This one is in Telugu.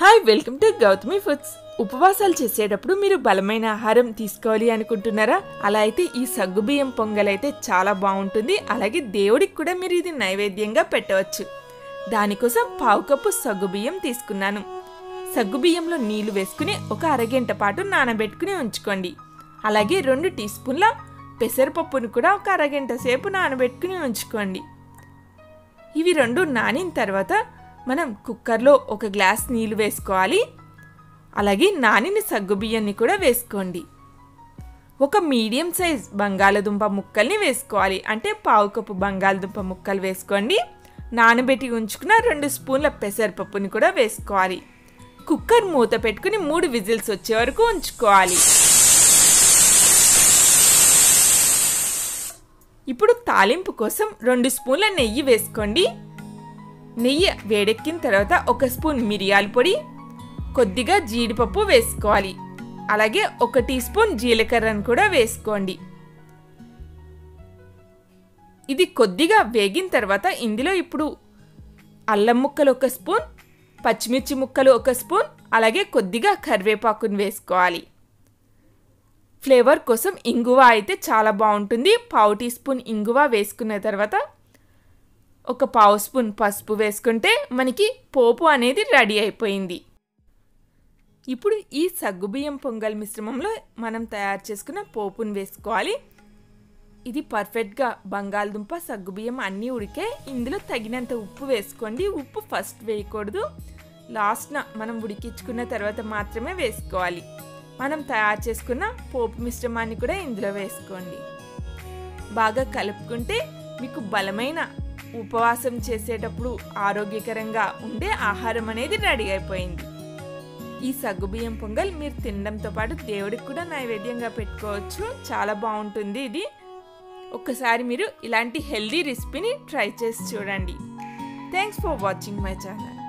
hi welcome to Gautami foods ఉపవాసాలు చేసేటప్పుడు మీరు బలమైన ఆహారం తీసుకోవాలి అనుకుంటున్నారా అలా అయితే ఈ సగ్గుబియ్యం పొంగల్ అయితే చాలా బాగుంటుంది అలాగే దేవుడికి కూడా మీరు ఇది నైవేద్యంగా పెట్టవచ్చు దానికోసం పావు కప్పు సగ్గుబియ్యం తీసుకున్నాను సగ్గుబియ్యంలో నీళ్లు వేసుకుని ఒక అరగంట పాటు నానబెట్టుకుని ఉంచుకోండి అలాగే రెండు టీ స్పూన్ల పెసరపప్పును కూడా ఒక అరగంట సేపు నానబెట్టుకుని ఉంచుకోండి ఇవి రెండు నానిన తర్వాత మనం కుక్కర్లో ఒక గ్లాస్ నీళ్లు వేసుకోవాలి అలాగే నానిన సగ్గుబియ్యాన్ని కూడా వేసుకోండి ఒక మీడియం సైజ్ బంగాళదుంప ముక్కల్ని వేసుకోవాలి అంటే పావు కప్పు బంగాళదుంప ముక్కలు వేసుకోండి నానబెట్టి ఉంచుకున్న రెండు స్పూన్ల పెసరపప్పుని కూడా వేసుకోవాలి కుక్కర్ మూత పెట్టుకుని మూడు విజిల్స్ వచ్చే వరకు ఉంచుకోవాలి ఇప్పుడు తాలింపు కోసం రెండు స్పూన్ల నెయ్యి వేసుకోండి నెయ్యి వేడెక్కిన తర్వాత ఒక స్పూన్ మిరియాల పొడి కొద్దిగా జీడిపప్పు వేసుకోవాలి అలాగే ఒక టీ స్పూన్ జీలకర్రను కూడా వేసుకోండి ఇది కొద్దిగా వేగిన తర్వాత ఇందులో ఇప్పుడు అల్లం ముక్కలు ఒక స్పూన్ పచ్చిమిర్చి ముక్కలు ఒక స్పూన్ అలాగే కొద్దిగా కరివేపాకుని వేసుకోవాలి ఫ్లేవర్ కోసం ఇంగువ అయితే చాలా బాగుంటుంది పావు టీ స్పూన్ ఇంగువ వేసుకున్న తర్వాత ఒక పావు స్పూన్ పసుపు వేసుకుంటే మనకి పోపు అనేది రెడీ అయిపోయింది ఇప్పుడు ఈ సగ్గుబియ్యం పొంగల్ మిశ్రమంలో మనం తయారు చేసుకున్న పోపును వేసుకోవాలి ఇది పర్ఫెక్ట్గా బంగాళదుంప సగ్గుబియ్యం అన్నీ ఉడికే ఇందులో తగినంత ఉప్పు వేసుకోండి ఉప్పు ఫస్ట్ వేయకూడదు లాస్ట్న మనం ఉడికించుకున్న తర్వాత మాత్రమే వేసుకోవాలి మనం తయారు చేసుకున్న పోపు మిశ్రమాన్ని కూడా ఇందులో వేసుకోండి బాగా కలుపుకుంటే మీకు బలమైన ఉపవాసం చేసేటప్పుడు ఆరోగ్యకరంగా ఉండే ఆహారం అనేది రెడీ అయిపోయింది ఈ సగ్గుబియ్యం పొంగల్ మీరు తినడంతో పాటు దేవుడికి కూడా నైవేద్యంగా పెట్టుకోవచ్చు చాలా బాగుంటుంది ఇది ఒక్కసారి మీరు ఇలాంటి హెల్దీ రెసిపీని ట్రై చేసి చూడండి thanks for watching my channel